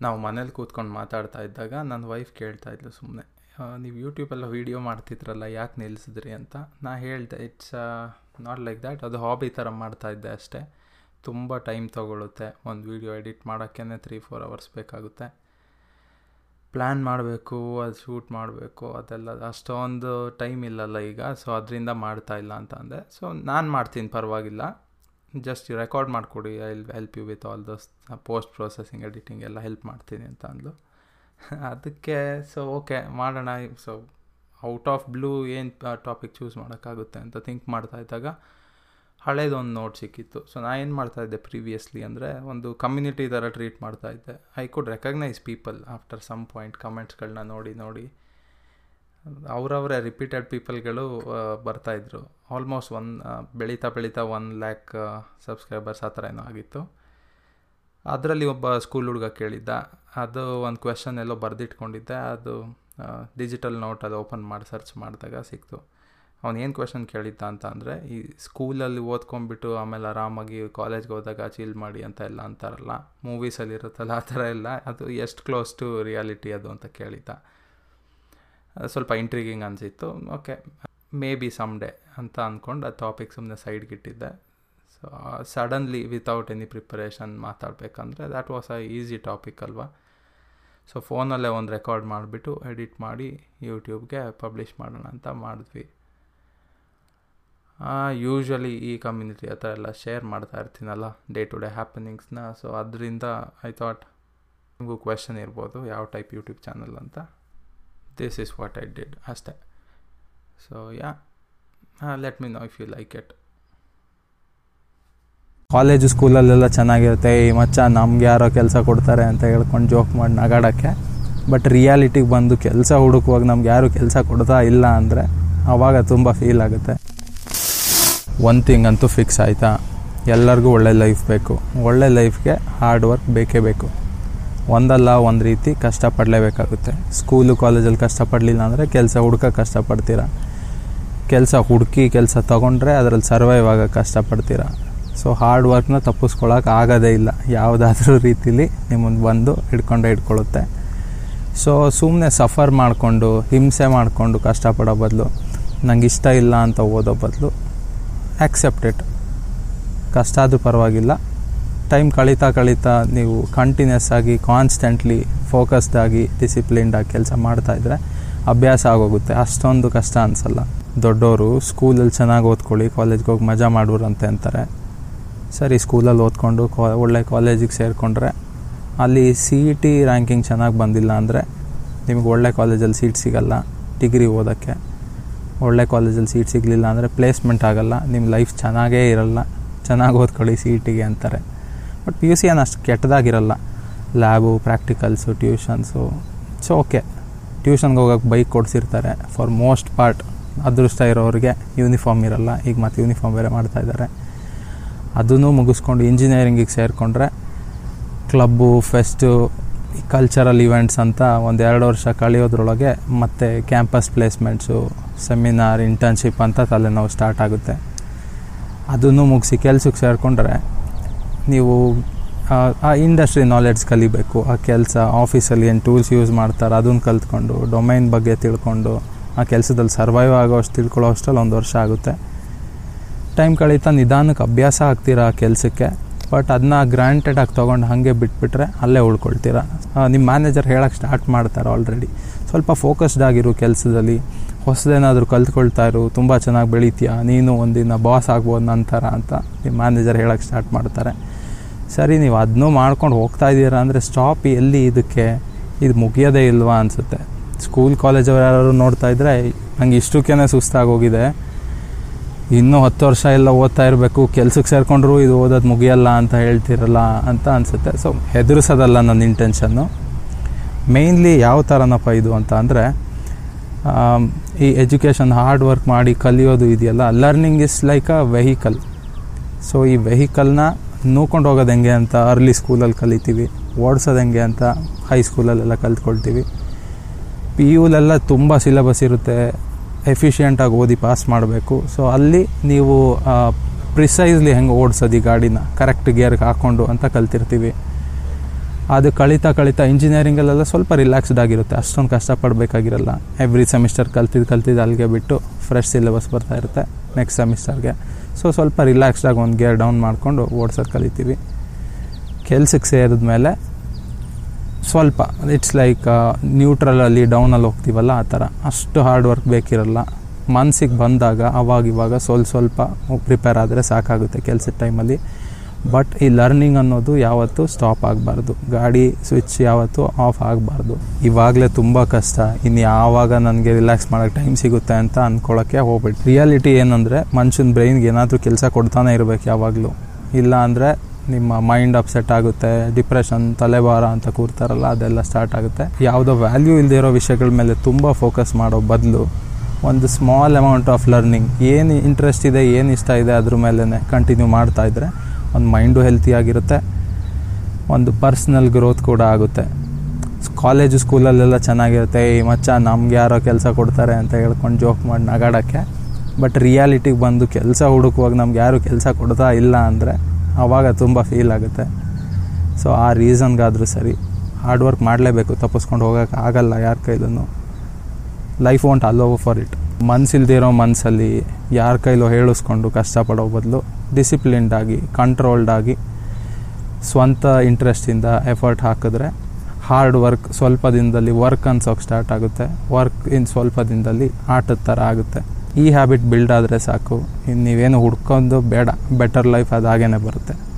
ನಾವು ಮನೇಲಿ ಕೂತ್ಕೊಂಡು ಮಾತಾಡ್ತಾ ಇದ್ದಾಗ ನನ್ನ ವೈಫ್ ಕೇಳ್ತಾ ಇದ್ಲು ಸುಮ್ಮನೆ ನೀವು ಯೂಟ್ಯೂಬೆಲ್ಲ ವೀಡಿಯೋ ಮಾಡ್ತಿದ್ರಲ್ಲ ಯಾಕೆ ನಿಲ್ಲಿಸಿದ್ರಿ ಅಂತ ನಾ ಹೇಳ್ದೆ ಇಟ್ಸ್ ನಾಟ್ ಲೈಕ್ ದ್ಯಾಟ್ ಅದು ಹಾಬಿ ಥರ ಮಾಡ್ತಾ ಇದ್ದೆ ಅಷ್ಟೇ ತುಂಬ ಟೈಮ್ ತೊಗೊಳುತ್ತೆ ಒಂದು ವೀಡಿಯೋ ಎಡಿಟ್ ಮಾಡೋಕ್ಕೇ ತ್ರೀ ಫೋರ್ ಅವರ್ಸ್ ಬೇಕಾಗುತ್ತೆ ಪ್ಲ್ಯಾನ್ ಮಾಡಬೇಕು ಅದು ಶೂಟ್ ಮಾಡಬೇಕು ಅದೆಲ್ಲ ಅಷ್ಟೊಂದು ಟೈಮ್ ಇಲ್ಲಲ್ಲ ಈಗ ಸೊ ಅದರಿಂದ ಮಾಡ್ತಾ ಇಲ್ಲ ಅಂತ ಅಂದೆ ಸೊ ನಾನು ಮಾಡ್ತೀನಿ ಪರವಾಗಿಲ್ಲ ಜಸ್ಟ್ ರೆಕಾರ್ಡ್ ಮಾಡಿಕೊಡಿ I will help you with all those post processing editing ಎಲ್ಲ ಹೆಲ್ಪ್ ಮಾಡ್ತೀನಿ ಅಂತ ಅಂದ್ಲು ಅದಕ್ಕೆ ಸೊ ಓಕೆ ಮಾಡೋಣ ಸೊ ಔಟ್ ಆಫ್ ಬ್ಲೂ ಏನು ಟಾಪಿಕ್ ಚೂಸ್ ಮಾಡೋಕ್ಕಾಗುತ್ತೆ ಅಂತ ಥಿಂಕ್ ಮಾಡ್ತಾ ಇದ್ದಾಗ ಹಳೇದೊಂದು ನೋಟ್ ಸಿಕ್ಕಿತ್ತು ಸೊ ನಾನು ಏನು ಮಾಡ್ತಾಯಿದ್ದೆ ಪ್ರೀವಿಯಸ್ಲಿ ಅಂದರೆ ಒಂದು ಕಮ್ಯುನಿಟಿ ಥರ ಟ್ರೀಟ್ ಮಾಡ್ತಾಯಿದ್ದೆ I could recognise people after some point ಕಮೆಂಟ್ಸ್ಗಳನ್ನ ನೋಡಿ ನೋಡಿ ಅವರವರೇ ರಿಪೀಟೆಡ್ ಪೀಪಲ್ಗಳು ಬರ್ತಾಯಿದ್ರು ಆಲ್ಮೋಸ್ಟ್ ಒನ್ ಬೆಳೀತಾ ಬೆಳೀತಾ ಒನ್ ಲ್ಯಾಕ್ ಸಬ್ಸ್ಕ್ರೈಬರ್ಸ್ ಆ ಥರ ಏನೋ ಆಗಿತ್ತು ಅದರಲ್ಲಿ ಒಬ್ಬ ಸ್ಕೂಲ್ ಹುಡುಗ ಕೇಳಿದ್ದ ಅದು ಒಂದು ಕ್ವೆಶನ್ ಎಲ್ಲೋ ಬರೆದಿಟ್ಕೊಂಡಿದ್ದೆ ಅದು ಡಿಜಿಟಲ್ ನೋಟ್ ಅದು ಓಪನ್ ಮಾಡಿ ಸರ್ಚ್ ಮಾಡಿದಾಗ ಸಿಕ್ತು ಅವ್ನು ಏನು ಕ್ವೆಶನ್ ಕೇಳಿದ್ದ ಅಂತ ಅಂದರೆ ಈ ಸ್ಕೂಲಲ್ಲಿ ಓದ್ಕೊಂಡ್ಬಿಟ್ಟು ಆಮೇಲೆ ಆರಾಮಾಗಿ ಕಾಲೇಜ್ಗೆ ಹೋದಾಗ ಚೀಲ್ ಮಾಡಿ ಅಂತ ಎಲ್ಲ ಅಂತಾರಲ್ಲ ಮೂವೀಸಲ್ಲಿ ಇರುತ್ತಲ್ಲ ಆ ಥರ ಎಲ್ಲ ಅದು ಎಷ್ಟು ಕ್ಲೋಸ್ ಟು ರಿಯಾಲಿಟಿ ಅದು ಅಂತ ಕೇಳಿದ್ದ ಸ್ವಲ್ಪ ಇಂಟ್ರಿಗಿಂಗ್ ಅನಿಸಿತ್ತು okay maybe some day ಅಂತ ಅಂದ್ಕೊಂಡು ಆ ಟಾಪಿಕ್ ಸುಮ್ಮನೆ ಸೈಡ್ಗೆ ಇಟ್ಟಿದ್ದೆ so suddenly without any preparation ಮಾತಾಡಬೇಕಂದ್ರೆ that was a easy topic ಅಲ್ವಾ ಸೊ ಫೋನಲ್ಲೇ ಒಂದು ರೆಕಾರ್ಡ್ ಮಾಡಿಬಿಟ್ಟು ಎಡಿಟ್ ಮಾಡಿ ಯೂಟ್ಯೂಬ್ಗೆ ಪಬ್ಲಿಷ್ ಮಾಡೋಣ ಅಂತ ಮಾಡಿದ್ವಿ ಯೂಶ್ವಲಿ ಈ ಕಮ್ಯುನಿಟಿ ಆ ಥರ ಎಲ್ಲ ಶೇರ್ ಮಾಡ್ತಾ ಇರ್ತೀನಲ್ಲ ಡೇ ಟು ಡೇ ಹ್ಯಾಪನಿಂಗ್ಸ್ನ ಸೊ ಅದರಿಂದ ಐ ಥಾಟ್ ನಿಮಗೂ ಕ್ವೆಶನ್ ಇರ್ಬೋದು ಯಾವ ಟೈಪ್ ಯೂಟ್ಯೂಬ್ ಚಾನಲ್ ಅಂತ this is what I did ಅಷ್ಟೇ so yeah let me know if you like it college ಸ್ಕೂಲಲ್ಲೆಲ್ಲ ಚೆನ್ನಾಗಿರುತ್ತೆ ಈ ಮಚ್ಚ ನಮ್ಗೆ ಯಾರೋ ಕೆಲಸ ಕೊಡ್ತಾರೆ ಅಂತ ಹೇಳ್ಕೊಂಡು ಜೋಕ್ ಮಾಡಿ ನಗಾಡೋಕ್ಕೆ ಬಟ್ ರಿಯಾಲಿಟಿಗೆ ಬಂದು ಕೆಲಸ ಹುಡುಕುವಾಗ ನಮ್ಗೆ ಯಾರು ಕೆಲಸ ಕೊಡ್ತಾ ಇಲ್ಲ ಅಂದರೆ ಆವಾಗ ತುಂಬ ಫೀಲ್ ಆಗುತ್ತೆ ಒಂದು ಥಿಂಗ್ ಅಂತೂ ಫಿಕ್ಸ್ ಆಯಿತಾ ಎಲ್ಲರಿಗೂ ಒಳ್ಳೆ ಲೈಫ್ ಬೇಕು ಒಳ್ಳೆ ಲೈಫ್ಗೆ ಹಾರ್ಡ್ ವರ್ಕ್ ಬೇಕೇ ಬೇಕು ಒಂದಲ್ಲ ಒಂದು ರೀತಿ ಕಷ್ಟಪಡಲೇಬೇಕಾಗುತ್ತೆ ಸ್ಕೂಲು ಕಾಲೇಜಲ್ಲಿ ಕಷ್ಟಪಡಲಿಲ್ಲ ಅಂದರೆ ಕೆಲಸ ಹುಡ್ಕೋಕೆ ಕಷ್ಟಪಡ್ತೀರ ಕೆಲಸ ಹುಡುಕಿ ಕೆಲಸ ತೊಗೊಂಡ್ರೆ ಅದರಲ್ಲಿ ಸರ್ವೈವ್ ಆಗೋಕ್ಕೆ ಕಷ್ಟಪಡ್ತೀರ ಸೊ ಹಾರ್ಡ್ ವರ್ಕ್ನ ತಪ್ಪಿಸ್ಕೊಳಕ್ಕೆ ಆಗೋದೇ ಇಲ್ಲ ಯಾವುದಾದ್ರೂ ರೀತಿಲಿ ನಿಮ್ಮನ್ನು ಬಂದು ಹಿಡ್ಕೊಂಡೇ ಹಿಡ್ಕೊಳ್ಳುತ್ತೆ ಸೊ ಸುಮ್ಮನೆ ಸಫರ್ ಮಾಡಿಕೊಂಡು ಹಿಂಸೆ ಮಾಡಿಕೊಂಡು ಕಷ್ಟಪಡೋ ಬದಲು ನಂಗೆ ಇಷ್ಟ ಇಲ್ಲ ಅಂತ ಓದೋ ಬದಲು ಆ್ಯಕ್ಸೆಪ್ಟ್ ಇಟ್ ಕಷ್ಟ ಆದರೂ ಪರವಾಗಿಲ್ಲ ಟೈಮ್ ಕಳೀತಾ ಕಳೀತಾ ನೀವು ಕಂಟಿನ್ಯೂಸ್ ಆಗಿ ಕಾನ್ಸ್ಟೆಂಟ್ಲಿ ಫೋಕಸ್ಡ್ ಆಗಿ ಡಿಸಿಪ್ಲಿನ್ಡ್ ಆಗಿ ಕೆಲಸ ಮಾಡ್ತಾಯಿದ್ರೆ ಅಭ್ಯಾಸ ಆಗೋಗುತ್ತೆ ಅಷ್ಟೊಂದು ಕಷ್ಟ ಅನಿಸಲ್ಲ ದೊಡ್ಡವರು ಸ್ಕೂಲಲ್ಲಿ ಚೆನ್ನಾಗಿ ಓದ್ಕೊಳ್ಳಿ ಕಾಲೇಜ್ಗೆ ಹೋಗಿ ಮಜಾ ಮಾಡುವ್ರಂತೆ ಅಂತಾರೆ ಸರಿ ಸ್ಕೂಲಲ್ಲಿ ಓದ್ಕೊಂಡು ಕಾ ಒಳ್ಳೆ ಕಾಲೇಜಿಗೆ ಸೇರಿಕೊಂಡ್ರೆ ಅಲ್ಲಿ ಸಿ ಇ ಟಿ ರ್ಯಾಂಕಿಂಗ್ ಚೆನ್ನಾಗಿ ಬಂದಿಲ್ಲ ಅಂದರೆ ನಿಮಗೆ ಒಳ್ಳೆ ಕಾಲೇಜಲ್ಲಿ ಸೀಟ್ ಸಿಗಲ್ಲ ಡಿಗ್ರಿ ಓದೋಕ್ಕೆ ಒಳ್ಳೆ ಕಾಲೇಜಲ್ಲಿ ಸೀಟ್ ಸಿಗಲಿಲ್ಲ ಅಂದರೆ ಪ್ಲೇಸ್ಮೆಂಟ್ ಆಗೋಲ್ಲ ನಿಮ್ಮ ಲೈಫ್ ಚೆನ್ನಾಗೇ ಇರಲ್ಲ ಚೆನ್ನಾಗಿ ಓದ್ಕೊಳ್ಳಿ ಸಿ ಇ ಟಿಗೆ ಅಂತಾರೆ ಬಟ್ ಪಿ ಯು ಸಿ ಏನು ಅಷ್ಟು ಕೆಟ್ಟದಾಗಿರಲ್ಲ lab practicals tuitions so okay ಟ್ಯೂಷನ್ಗೆ ಹೋಗೋಕ್ಕೆ ಬೈಕ್ ಕೊಡಿಸಿರ್ತಾರೆ ಫಾರ್ ಮೋಸ್ಟ್ ಪಾರ್ಟ್ ಅದೃಷ್ಟ ಇರೋರಿಗೆ ಯೂನಿಫಾರ್ಮ್ ಇರಲ್ಲ ಈಗ ಮತ್ತೆ ಯೂನಿಫಾರ್ಮ್ ಬೇರೆ ಮಾಡ್ತಾಯಿದ್ದಾರೆ ಅದನ್ನು ಮುಗಿಸ್ಕೊಂಡು ಇಂಜಿನಿಯರಿಂಗಿಗೆ ಸೇರಿಕೊಂಡ್ರೆ ಕ್ಲಬ್ಬು ಫೆಸ್ಟು ಕಲ್ಚರಲ್ ಇವೆಂಟ್ಸ್ ಅಂತ ಒಂದು ಎರಡು ವರ್ಷ ಕಳೆಯೋದ್ರೊಳಗೆ ಮತ್ತೆ ಕ್ಯಾಂಪಸ್ ಪ್ಲೇಸ್ಮೆಂಟ್ಸು ಸೆಮಿನಾರ್ ಇಂಟರ್ನ್ಶಿಪ್ ಅಂತ ತಲೆನೋವು ಸ್ಟಾರ್ಟ್ ಆಗುತ್ತೆ ಅದನ್ನು ಮುಗಿಸಿ ಕೆಲ್ಸಕ್ಕೆ ಸೇರಿಕೊಂಡ್ರೆ ನೀವು ಆ ಇಂಡಸ್ಟ್ರಿ ನಾಲೆಡ್ಜ್ ಕಲಿಬೇಕು ಆ ಕೆಲಸ ಆಫೀಸಲ್ಲಿ ಏನು ಟೂಲ್ಸ್ ಯೂಸ್ ಮಾಡ್ತಾರೆ ಅದನ್ನು ಕಲ್ತ್ಕೊಂಡು ಡೊಮೈನ್ ಬಗ್ಗೆ ತಿಳ್ಕೊಂಡು ಆ ಕೆಲಸದಲ್ಲಿ ಸರ್ವೈವ್ ಆಗೋ ಅಷ್ಟು ತಿಳ್ಕೊಳ್ಳೋ ಅಷ್ಟರಲ್ಲಿ ಒಂದು ವರ್ಷ ಆಗುತ್ತೆ ಟೈಮ್ ಕಳೀತಾ ನಿಧಾನಕ್ಕೆ ಅಭ್ಯಾಸ ಆಗ್ತೀರಾ ಆ ಕೆಲಸಕ್ಕೆ ಬಟ್ ಅದನ್ನ ಗ್ರಾಂಟೆಡ್ ಆಗಿ ತೊಗೊಂಡು ಹಾಗೆ ಬಿಟ್ಬಿಟ್ರೆ ಅಲ್ಲೇ ಉಳ್ಕೊಳ್ತೀರಾ ನಿಮ್ಮ ಮ್ಯಾನೇಜರ್ ಹೇಳೋಕ್ಕೆ ಸ್ಟಾರ್ಟ್ ಮಾಡ್ತಾರೆ ಆಲ್ರೆಡಿ ಸ್ವಲ್ಪ ಫೋಕಸ್ಡ್ ಆಗಿರು ಕೆಲಸದಲ್ಲಿ ಹೊಸದೇನಾದರೂ ಕಲ್ತ್ಕೊಳ್ತಾ ಇರು ತುಂಬ ಚೆನ್ನಾಗಿ ಬೆಳಿತೀಯ ನೀನು ಒಂದಿನ ಬಾಸ್ ಆಗ್ಬೋದು ನಂತರ ಅಂತ ನಿಮ್ಮ ಮ್ಯಾನೇಜರ್ ಹೇಳೋಕ್ಕೆ ಸ್ಟಾರ್ಟ್ ಮಾಡ್ತಾರೆ ಸರಿ ನೀವು ಅದನ್ನೂ ಮಾಡ್ಕೊಂಡು ಹೋಗ್ತಾ ಇದ್ದೀರಾ ಅಂದರೆ ಸ್ಟಾಪ್ ಎಲ್ಲಿ ಇದಕ್ಕೆ ಇದು ಮುಗಿಯೋದೇ ಇಲ್ವಾ ಅನಿಸುತ್ತೆ ಸ್ಕೂಲ್ ಕಾಲೇಜವ್ರು ಯಾರು ನೋಡ್ತಾ ಇದ್ದರೆ ನಂಗೆ ಇಷ್ಟಕ್ಕೇ ಸುಸ್ತಾಗೋಗಿದೆ ಇನ್ನೂ ಹತ್ತು ವರ್ಷ ಎಲ್ಲ ಓದ್ತಾ ಇರಬೇಕು ಕೆಲ್ಸಕ್ಕೆ ಸೇರಿಕೊಂಡ್ರು ಇದು ಓದೋದು ಮುಗಿಯಲ್ಲ ಅಂತ ಹೇಳ್ತಿರಲ್ಲ ಅಂತ ಅನಿಸುತ್ತೆ ಸೊ ಹೆದರಿಸೋದಲ್ಲ ನನ್ನ ಇಂಟೆನ್ಷನ್ನು ಮೇಯ್ನ್ಲಿ ಯಾವ ಥರನಪ್ಪ ಇದು ಅಂತ ಅಂದರೆ ಈ ಎಜುಕೇಷನ್ ಹಾರ್ಡ್ ವರ್ಕ್ ಮಾಡಿ ಕಲಿಯೋದು ಇದೆಯಲ್ಲ learning is like a vehicle so ಈ ವೆಹಿಕಲ್ನ ನೂಕೊಂಡು ಹೋಗೋದು ಹೆಂಗೆ ಅಂತ ಅರ್ಲಿ ಸ್ಕೂಲಲ್ಲಿ ಕಲಿತೀವಿ ಓಡಿಸೋದು ಹೆಂಗೆ ಅಂತ ಹೈ ಸ್ಕೂಲಲ್ಲೆಲ್ಲ ಕಲ್ತ್ಕೊಳ್ತೀವಿ ಪಿ ಯುಲೆಲ್ಲ ತುಂಬ ಸಿಲೆಬಸ್ ಇರುತ್ತೆ ಎಫಿಷಿಯೆಂಟಾಗಿ ಓದಿ ಪಾಸ್ ಮಾಡಬೇಕು ಸೊ ಅಲ್ಲಿ ನೀವು ಪ್ರಿಸೈಸ್ಲಿ ಹೆಂಗೆ ಓಡಿಸೋದು ಈ ಗಾಡಿನ ಕರೆಕ್ಟ್ ಗೇರ್ಗೆ ಹಾಕ್ಕೊಂಡು ಅಂತ ಕಲ್ತಿರ್ತೀವಿ ಅದು ಕಳೀತಾ ಕಳೀತಾ ಇಂಜಿನಿಯರಿಂಗಲ್ಲೆಲ್ಲ ಸ್ವಲ್ಪ ರಿಲ್ಯಾಕ್ಸ್ಡ್ ಆಗಿರುತ್ತೆ ಅಷ್ಟೊಂದು ಕಷ್ಟಪಡಬೇಕಾಗಿರಲ್ಲ ಎವ್ರಿ ಸೆಮಿಸ್ಟರ್ ಕಲ್ತಿದ್ದು ಕಲ್ತಿದ್ದು ಅಲ್ಲಿಗೆ ಬಿಟ್ಟು ಫ್ರೆಶ್ ಸಿಲೆಬಸ್ ಬರ್ತಾ ಇರುತ್ತೆ ನೆಕ್ಸ್ಟ್ ಸೆಮಿಸ್ಟರ್ಗೆ ಸೊ ಸ್ವಲ್ಪ ರಿಲ್ಯಾಕ್ಸ್ಡಾಗಿ ಒಂದು ಗೇರ್ ಡೌನ್ ಮಾಡಿಕೊಂಡು ಓಡ್ಸೋದು ಕಲಿತೀವಿ ಕೆಲ್ಸಕ್ಕೆ ಸೇರಿದ್ಮೇಲೆ ಸ್ವಲ್ಪ ಇಟ್ಸ್ ಲೈಕ್ ನ್ಯೂಟ್ರಲಲ್ಲಿ ಡೌನಲ್ಲಿ ಹೋಗ್ತೀವಲ್ಲ ಆ ಥರ ಅಷ್ಟು ಹಾರ್ಡ್ ವರ್ಕ್ ಬೇಕಿರಲ್ಲ ಮನ್ಸಿಗೆ ಬಂದಾಗ ಅವಾಗ ಇವಾಗ ಸ್ವಲ್ಪ ಸ್ವಲ್ಪ ಪ್ರಿಪೇರ್ ಆದರೆ ಸಾಕಾಗುತ್ತೆ ಕೆಲಸದ ಟೈಮಲ್ಲಿ ಬಟ್ ಈ ಲರ್ನಿಂಗ್ ಅನ್ನೋದು ಯಾವತ್ತೂ ಸ್ಟಾಪ್ ಆಗಬಾರ್ದು ಗಾಡಿ ಸ್ವಿಚ್ ಯಾವತ್ತೂ ಆಫ್ ಆಗಬಾರ್ದು ಇವಾಗಲೇ ತುಂಬ ಕಷ್ಟ ಇನ್ನು ಯಾವಾಗ ನನಗೆ ರಿಲ್ಯಾಕ್ಸ್ ಮಾಡೋಕ್ಕೆ ಟೈಮ್ ಸಿಗುತ್ತೆ ಅಂತ ಅಂದ್ಕೊಳ್ಳೋಕ್ಕೆ ಹೋಗ್ಬಿಟ್ಟು ರಿಯಾಲಿಟಿ ಏನಂದರೆ ಮನುಷ್ಯನ ಬ್ರೈನ್ಗೆ ಏನಾದರೂ ಕೆಲಸ ಕೊಡ್ತಾನೆ ಇರಬೇಕು ಯಾವಾಗಲೂ ಇಲ್ಲ ಅಂದರೆ ನಿಮ್ಮ ಮೈಂಡ್ ಅಪ್ಸೆಟ್ ಆಗುತ್ತೆ ಡಿಪ್ರೆಷನ್ ತಲೆಭಾರ ಅಂತ ಕೂರ್ತಾರಲ್ಲ ಅದೆಲ್ಲ ಸ್ಟಾರ್ಟ್ ಆಗುತ್ತೆ ಯಾವುದೋ ವ್ಯಾಲ್ಯೂ ಇಲ್ಲದೆ ಇರೋ ವಿಷಯಗಳ ಮೇಲೆ ತುಂಬ ಫೋಕಸ್ ಮಾಡೋ ಬದಲು ಒಂದು ಸ್ಮಾಲ್ ಅಮೌಂಟ್ ಆಫ್ ಲರ್ನಿಂಗ್ ಏನು ಇಂಟ್ರೆಸ್ಟ್ ಇದೆ ಏನು ಇಷ್ಟ ಇದೆ ಅದ್ರ ಮೇಲೆ ಕಂಟಿನ್ಯೂ ಮಾಡ್ತಾ ಇದ್ದರೆ ಒಂದು ಮೈಂಡು ಹೆಲ್ತಿ ಆಗಿರುತ್ತೆ ಒಂದು ಪರ್ಸ್ನಲ್ ಗ್ರೋತ್ ಕೂಡ ಆಗುತ್ತೆ ಕಾಲೇಜು ಸ್ಕೂಲಲ್ಲೆಲ್ಲ ಚೆನ್ನಾಗಿರುತ್ತೆ ಈ ಮಚ್ಚ ನಮ್ಗೆ ಯಾರೋ ಕೆಲಸ ಕೊಡ್ತಾರೆ ಅಂತ ಹೇಳ್ಕೊಂಡು ಜೋಕ್ ಮಾಡಿ ನಗಾಡೋಕ್ಕೆ ಬಟ್ ರಿಯಾಲಿಟಿಗೆ ಬಂದು ಕೆಲಸ ಹುಡುಕುವಾಗ ನಮ್ಗೆ ಯಾರು ಕೆಲಸ ಕೊಡ್ತಾ ಇಲ್ಲ ಅಂದರೆ ಆವಾಗ ತುಂಬ ಫೀಲ್ ಆಗುತ್ತೆ ಸೊ ಆ ರೀಸನ್ಗಾದರೂ ಸರಿ ಹಾರ್ಡ್ ವರ್ಕ್ ಮಾಡಲೇಬೇಕು ತಪ್ಪಿಸ್ಕೊಂಡು ಹೋಗೋಕೆ ಆಗಲ್ಲ ಯಾರ ಕೈಲೂ life want allow for it ಮನ್ಸಿಲ್ದೇ ಇರೋ ಮನಸ್ಸಲ್ಲಿ ಯಾರ ಕೈಲೋ ಹೇಳಿಸ್ಕೊಂಡು ಕಷ್ಟಪಡೋ ಬದಲು ಡಿಸಿಪ್ಲಿನ್ಡ್ ಆಗಿ ಕಂಟ್ರೋಲ್ಡ್ ಆಗಿ ಸ್ವಂತ ಇಂಟ್ರೆಸ್ಟಿಂದ ಎಫರ್ಟ್ ಹಾಕಿದ್ರೆ ಹಾರ್ಡ್ ವರ್ಕ್ ಸ್ವಲ್ಪ ದಿನದಲ್ಲಿ ವರ್ಕ್ ಅನ್ಸೋಕೆ ಸ್ಟಾರ್ಟ್ ಆಗುತ್ತೆ ವರ್ಕ್ ಇನ್ನು ಸ್ವಲ್ಪ ದಿನದಲ್ಲಿ ಆಟದ ಥರ ಆಗುತ್ತೆ ಈ ಹ್ಯಾಬಿಟ್ ಬಿಲ್ಡ್ ಆದರೆ ಸಾಕು ಇನ್ನು ನೀವೇನು ಹುಡ್ಕೊಂಡು ಬೇಡ ಬೆಟರ್ ಲೈಫ್ ಅದು ಹಾಗೇ ಬರುತ್ತೆ